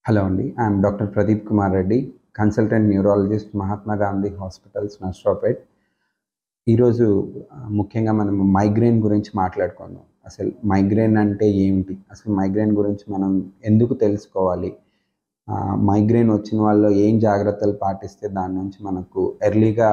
hello అండి I'm doctor Pradeep Kumar Reddy consultant neurologist Mahatma Gandhi hospitals Narasaraopet ఈరోజు ఆ, ముఖ్యంగా మనం మైగ్రేన్ గురించి మాట్లాడుకుందాం అసలు మైగ్రేన్ అంటే ఏమిటి అసలు మైగ్రేన్ గురించి మనం ఎందుకు తెలుసుకోవాలి ఆ, మైగ్రేన్ వచ్చిన వాళ్ళు ఏం జాగ్రత్తలు పాటిస్తే దాని నుంచి మనకు ఎర్లీగా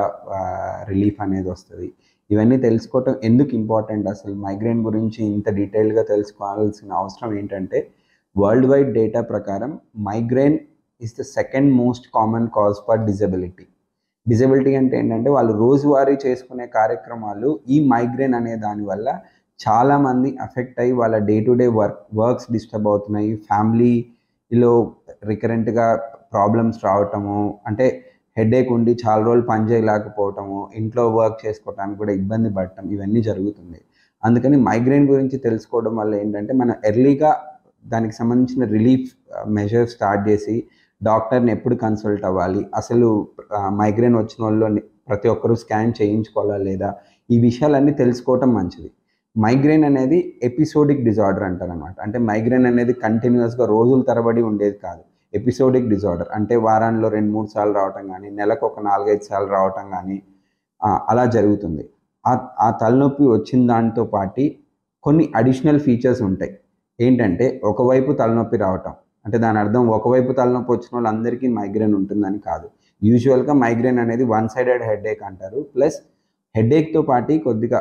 రిలీఫ్ అనేది వస్తుంది ఇవన్నీ తెలుసుకోవటం ఎందుకు ఇంపార్టెంట్ అసలు మైగ్రేన్ గురించి ఇంత డీటెయిల్గా తెలుసుకోవాల్సిన అవసరం ఏంటంటే వరల్డ్ వైడ్ డేటా ప్రకారం migraine is the second most common cause for disability disability అంటే ఏంటంటే వాళ్ళు రోజువారీ చేసుకునే కార్యక్రమాలు ఈ మైగ్రేన్ అనే దానివల్ల చాలామంది అఫెక్ట్ అయ్యి వాళ్ళ day to day work works disturb అవుతున్నాయి ఫ్యామిలీలో రికరెంట్గా ప్రాబ్లమ్స్ రావటము అంటే హెడేక్ ఉండి చాలా రోజులు పని చేయలేకపోవటము ఇంట్లో వర్క్ చేసుకోవటానికి కూడా ఇబ్బంది పడటం ఇవన్నీ జరుగుతుంది అందుకని మైగ్రేన్ గురించి తెలుసుకోవడం వల్ల ఏంటంటే మనం ఎర్లీగా దానికి సంబంధించిన రిలీఫ్ మెజర్స్ స్టార్ట్ చేసి డాక్టర్ని ఎప్పుడు కన్సల్ట్ అవ్వాలి అసలు మైగ్రేన్ వచ్చిన వాళ్ళు ప్రతి ఒక్కరూ స్కాన్ చేయించుకోవాలా లేదా ఈ విషయాలన్నీ తెలుసుకోవటం మంచిది మైగ్రేన్ అనేది ఎపిసోడిక్ డిజార్డర్ అంటారు అనమాట అంటే మైగ్రేన్ అనేది కంటిన్యూస్గా రోజుల తరబడి ఉండేది కాదు ఎపిసోడిక్ డిజార్డర్ అంటే వారాల్లో రెండు మూడు సార్లు రావటం కానీ నెలకు ఒక నాలుగైదు సార్లు రావటం కానీ ఆ, అలా జరుగుతుంది ఆ ఆ తలనొప్పి వచ్చిన దాంతో పాటు కొన్ని అడిషనల్ ఫీచర్స్ ఉంటాయి ఏంటంటే ఒకవైపు తలనొప్పి రావటం అంటే దాని అర్థం ఒకవైపు తలనొప్పి వచ్చిన వాళ్ళందరికీ మైగ్రేన్ ఉంటుందని కాదు యూజువల్గా మైగ్రేన్ అనేది వన్ సైడెడ్ హెడేక్ అంటారు ప్లస్ హెడేక్తో పాటు కొద్దిగా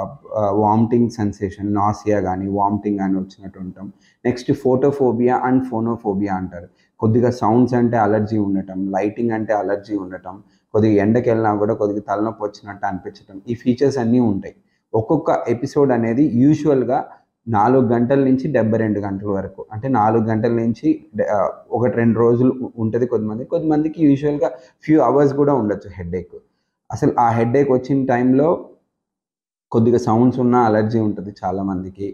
వామిటింగ్ సెన్సేషన్ నాసియా కానీ వామిటింగ్ కానీ వచ్చినట్టు ఉంటాం నెక్స్ట్ ఫోటోఫోబియా అండ్ ఫోనోఫోబియా అంటారు కొద్దిగా సౌండ్స్ అంటే అలర్జీ ఉండటం లైటింగ్ అంటే అలర్జీ ఉండటం కొద్దిగా ఎండకి వెళ్ళినా కూడా కొద్దిగా తలనొప్పి వచ్చినట్టు అనిపించటం ఈ ఫీచర్స్ అన్నీ ఉంటాయి ఒక్కొక్క ఎపిసోడ్ అనేది యూజువల్గా నాలుగు గంటల నుంచి డెబ్బై రెండు గంటల వరకు అంటే నాలుగు గంటల నుంచి డ- ఆ, ఒకటి రెండు రోజులు ఉ- ఉంటుంది కొద్దిమంది కొద్దిమందికి యూజువల్గా ఫ్యూ అవర్స్ కూడా ఉండొచ్చు హెడేక్ అసలు ఆ హెడేక్ వచ్చిన టైంలో కొద్దిగా సౌండ్స్ ఉన్న అలర్జీ ఉంటుంది చాలామందికి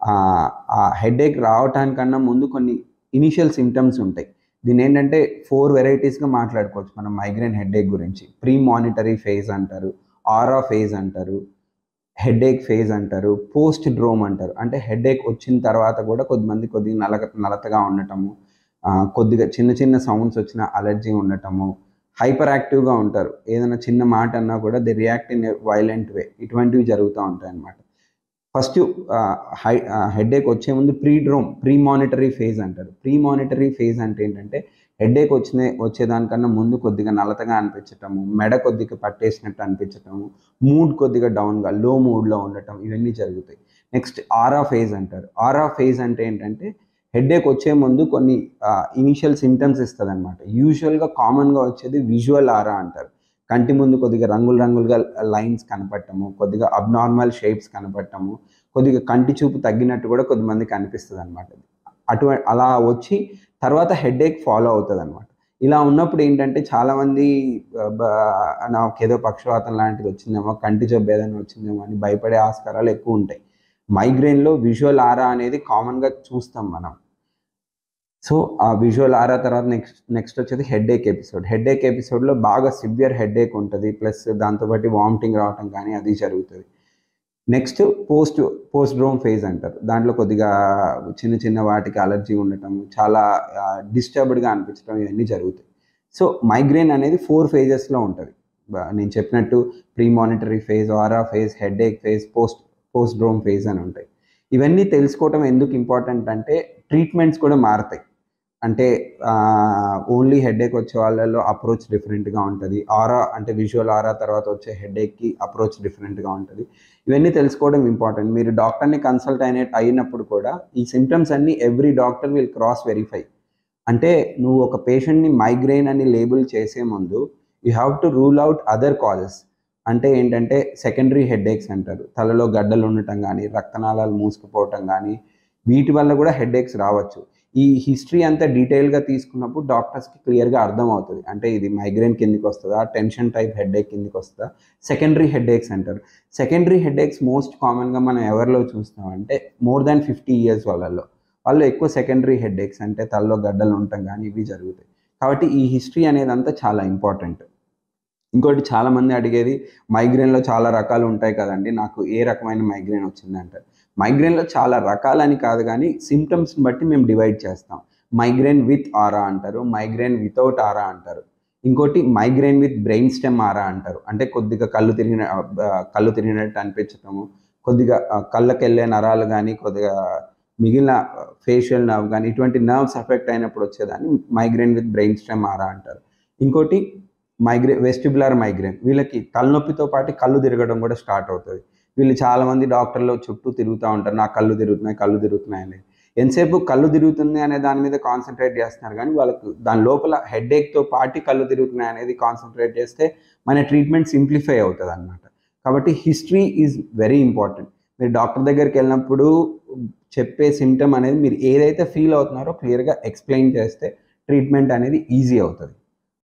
ఆ హెడేక్ రావటానికన్నా ముందు కొన్ని ఇనిషియల్ సిమ్టమ్స్ ఉంటాయి దీని ఏంటంటే ఫోర్ వెరైటీస్గా మాట్లాడుకోవచ్చు మనం మైగ్రేన్ హెడేక్ గురించి ప్రీ మానిటరీ ఫేజ్ అంటారు ఆరా ఫేజ్ అంటారు హెడేక్ ఫేజ్ అంటారు పోస్ట్ డ్రోమ్ అంటారు అంటే హెడేక్ వచ్చిన తర్వాత కూడా కొద్దిమంది కొద్దిగా నలక నలతగా ఉండటము ఆ, కొద్దిగా చిన్న చిన్న సౌండ్స్ వచ్చిన అలర్జీ ఉండటము హైపర్ యాక్టివ్గా ఉంటారు ఏదైనా చిన్న మాట అన్నా కూడా they react in violent way ఇటువంటివి జరుగుతూ ఉంటాయి అన్నమాట ఫస్ట్ హై హెడేక్ వచ్చే ముందు prodrome premonitory phase అంటారు ప్రీ మానిటరీ ఫేజ్ అంటే ఏంటంటే హెడేక్ వచ్చిన వచ్చేదానికన్నా ముందు కొద్దిగా నలతగా అనిపించటము మెడ కొద్దిగా పట్టేసినట్టు అనిపించటము మూడ్ కొద్దిగా డౌన్గా లో మూడ్లో ఉండటం ఇవన్నీ జరుగుతాయి నెక్స్ట్ ఆరా ఫేజ్ అంటారు ఆరా ఫేజ్ అంటే ఏంటంటే హెడేక్ వచ్చే ముందు కొన్ని ఇనిషియల్ సిమ్టమ్స్ ఇస్తుంది అనమాట యూజువల్గా కామన్గా వచ్చేది విజువల్ ఆరా అంటారు కంటి ముందు కొద్దిగా రంగులు రంగులుగా లైన్స్ కనపడటము కొద్దిగా అబ్నార్మల్ షేప్స్ కనపడటము కొద్దిగా కంటి చూపు తగ్గినట్టు కూడా కొద్దిమందికి అనిపిస్తుంది అనమాట అటువంటి అలా వచ్చి తర్వాత హెడేక్ ఫాలో అవుతుంది అనమాట ఇలా ఉన్నప్పుడు ఏంటంటే చాలామంది ఆ, బ- నాకేదో పక్షవాతం లాంటిది వచ్చిందేమో కంటి జబ్బు ఏదైనా వచ్చిందేమో అని భయపడే ఆస్కారాలు ఎక్కువ ఉంటాయి మైగ్రేన్లో విజువల్ ఆరా అనేది కామన్గా చూస్తాం మనం సో ఆ విజువల్ ఆరా తర్వాత నెక్స్ట్ నెక్స్ట్ వచ్చేది హెడేక్ ఎపిసోడ్ హెడేక్ ఎపిసోడ్లో బాగా సివియర్ హెడేక్ ఉంటుంది ప్లస్ దాంతోపాటు వామిటింగ్ రావటం కానీ అది జరుగుతుంది next post postdrome phase అంటారు దాంట్లో కొద్దిగా చిన్న చిన్న వాటికి అలర్జీ ఉండటం చాలా డిస్టర్బ్డ్గా అనిపించడం ఇవన్నీ జరుగుతాయి సో మైగ్రేన్ అనేది ఫోర్ ఫేజెస్లో ఉంటుంది బ- నేను చెప్పినట్టు premonitory phase aura phase headache phase post postdrome phase అని ఉంటాయి ఇవన్నీ తెలుసుకోవటం ఎందుకు ఇంపార్టెంట్ అంటే ట్రీట్మెంట్స్ కూడా మారుతాయి అంటే ఓన్లీ హెడేక్ వచ్చే వాళ్ళలో అప్రోచ్ డిఫరెంట్గా ఉంటుంది ఆరా అంటే విజువల్ ఆరా తర్వాత వచ్చే హెడేక్కి అప్రోచ్ డిఫరెంట్గా ఉంటుంది ఇవన్నీ తెలుసుకోవడం ఇంపార్టెంట్ మీరు డాక్టర్ని కన్సల్ట్ అయిన అయినప్పుడు కూడా ఈ సిమ్టమ్స్ అన్ని every doctor will cross verify అంటే నువ్వు ఒక పేషెంట్ని మైగ్రెయిన్ అని లేబుల్ చేసే ముందు you have to rule out other causes అంటే ఏంటంటే సెకండరీ హెడేక్స్ అంటారు తలలో గడ్డలు ఉండటం కానీ రక్తనాళాలు మూసుకుపోవటం కానీ వీటి వల్ల కూడా హెడేక్స్ రావచ్చు ఈ హిస్టరీ అంతా డీటెయిల్గా తీసుకున్నప్పుడు డాక్టర్స్కి క్లియర్గా అర్థం అవుతుంది అంటే ఇది మైగ్రేన్ కిందికి వస్తుందా టెన్షన్ టైప్ హెడేక్ కిందికి వస్తుందా సెకండరీ హెడేక్స్ అంటారు సెకండరీ హెడేక్స్ మోస్ట్ కామన్గా మనం ఎవరిలో చూస్తామంటే మోర్ దాన్ ఫిఫ్టీ ఇయర్స్ వాళ్ళల్లో వాళ్ళు ఎక్కువ సెకండరీ హెడేక్స్ అంటే తలలో గడ్డలు ఉండటం కానీ ఇవి జరుగుతాయి కాబట్టి ఈ హిస్టరీ అనేది అంతా చాలా ఇంపార్టెంట్ ఇంకోటి చాలామంది అడిగేది మైగ్రేన్లో చాలా రకాలు ఉంటాయి కదండి నాకు ఏ రకమైన మైగ్రేన్ వచ్చింది అంటారు మైగ్రేన్లో చాలా రకాలని కాదు కానీ సిమ్టమ్స్ని బట్టి మేము డివైడ్ చేస్తాం మైగ్రేన్ విత్ ఆరా అంటారు మైగ్రేన్ వితౌట్ ఆరా అంటారు ఇంకోటి migraine with brain stem aura అంటారు అంటే కొద్దిగా కళ్ళు తిరిగిన ఆ, కళ్ళు తిరిగినట్టు అనిపించటము కొద్దిగా ఆ, కళ్ళకి వెళ్ళే నరాలు కానీ కొద్దిగా మిగిలిన ఫేషియల్ నర్వ్ కానీ ఇటువంటి నర్వ్స్ ఎఫెక్ట్ అయినప్పుడు వచ్చేదాన్ని migraine with brain stem aura అంటారు ఇంకోటి మైగ్రేన్ వెస్టిబులర్ మైగ్రేన్ వీళ్ళకి తలనొప్పితో పాటు కళ్ళు తిరగడం కూడా స్టార్ట్ అవుతుంది వీళ్ళు చాలామంది డాక్టర్లు చుట్టూ తిరుగుతూ ఉంటారు నాకు కళ్ళు తిరుగుతున్నాయి కళ్ళు తిరుగుతున్నాయి అనేది ఎంతసేపు కళ్ళు తిరుగుతుంది అనే దాని మీద కాన్సన్ట్రేట్ చేస్తున్నారు కానీ వాళ్ళకు దాని లోపల హెడేక్తో పాటు కళ్ళు తిరుగుతున్నాయి అనేది కాన్సన్ట్రేట్ చేస్తే మన ట్రీట్మెంట్ సింప్లిఫై అవుతుంది అనమాట కాబట్టి హిస్టరీ ఈజ్ వెరీ ఇంపార్టెంట్ మీరు డాక్టర్ దగ్గరికి వెళ్ళినప్పుడు చెప్పే సిమ్టమ్ అనేది మీరు ఏదైతే ఫీల్ అవుతున్నారో క్లియర్గా ఎక్స్ప్లెయిన్ చేస్తే ట్రీట్మెంట్ అనేది ఈజీ అవుతుంది